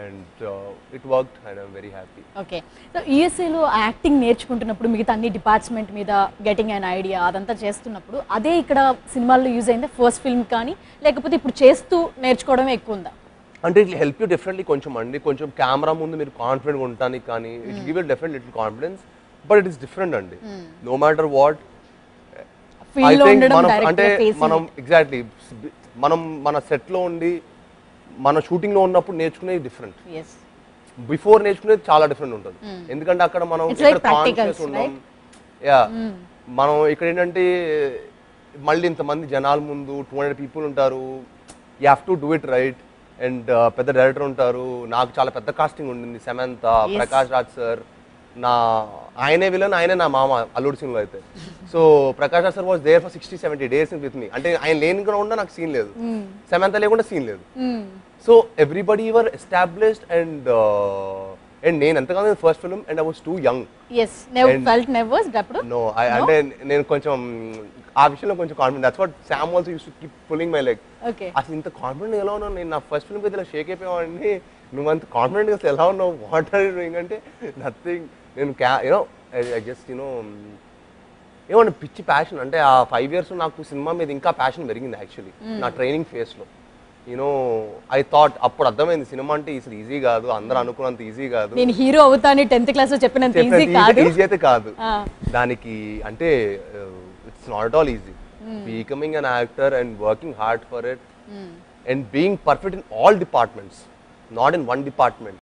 And it work and I'm very happy okay so యూఎస్ఏలో acting నేర్చుకుంటున్నప్పుడు మిగతా అన్ని డిపార్ట్మెంట్ మీద గెటింగ్ అన్ ఐడియా అదంతా చేస్తున్నప్పుడు అదే ఇక్కడ సినిమాల్లో యూజ్ అయిందా ఫస్ట్ ఫిల్మ్ కానీ లేకపోతే ఇప్పుడు చేస్తూ నేర్చుకోవడమే ఎక్కువ ఉందా అంటే ఇట్ హెల్ప్ యూ డిఫరెంట్లీ కొంచెం అండి కొంచెం కెమెరా ముందు మీరు కాన్ఫిడెంట్గా ఉండటానికి కానీ it give you different little confidence but it is different అండి no matter what I field లో థింక్ ఉండడం మనం డైరెక్ట్ అంటే మనం ఎగ్జాక్ట్లీ మనం మన set లో ఉండి మన shooting లో ఉన్నప్పుడు నేర్చుకునేది డిఫరెంట్ ఎస్ బిఫోర్ నేర్చుకునేది చాలా డిఫరెంట్ ఉంటుంది ఎందుకంటే అక్కడ మనం It's like ఇక్కడ conscious practicals, ఉన్నాం యా మనం ఇక్కడ ఏంటంటే మళ్ళీ ఇంతమంది జనాల ముందు టూ హండ్రెడ్ పీపుల్ ఉంటారు you have to do it right and పెద్ద డైరెక్టర్ ఉంటారు నాకు చాలా పెద్ద కాస్టింగ్ ఉండింది సెమంత ప్రకాష్ రాజ్ సార్ నా ఆయనే విలన్ ఆయనే నా మామ అల్లుడు సినిమా అయితే so Prakash Raj sir was there for sixty seventy days with me అంటే ఆయన లేని కూడా ఉన్నా నాకు సీన్ లేదు సెమంత లేకుండా సీన్ లేదు so everybody were established and and నేను ఎంతగానో first film and I was too young as never And- felt nervous అప్పుడు నో ఐ అంటే నేను కొంచెం ఆ విషయంలో కొంచెం confident that's what Sam also used to keep pulling my leg okay అసలు ఇంత కాన్ఫిడెంట్ ఎలా ఉన్నావు నేను నా ఫస్ట్ ఫిల్మ్ అయితే ఇలా షేక్ అయిపోయావండి నువ్వు అంత కాన్ఫిడెంట్ అసలు ఎలా ఉన్నావు వాట్ ఆర్ డూయింగ్ అంటే నథింగ్ నేను క్యా యూనో ఐ జస్ట్ యూనో ఏమన్నా పిచ్చి ప్యాషన్ అంటే ఆ ఫైవ్ ఇయర్స్ నాకు సినిమా మీద ఇంకా ప్యాషన్ పెరిగింది యాక్చువల్లీ నా ట్రైనింగ్ ఫేస్లో యూనో ఐ థాట్ అప్పుడు అర్థమైంది సినిమా అంటే అసలు ఈజీ కాదు అందరూ అనుకున్నంత ఈజీ కాదు నేను హీరో అవుతాను టెన్త్ క్లాస్ లో చెప్పినంత ఈజీ కాదు ఈజీ అయితే కాదు ఆ. దానికి అంటే it's not all easy becoming an actor and working hard for it and being perfect in all departments not in one department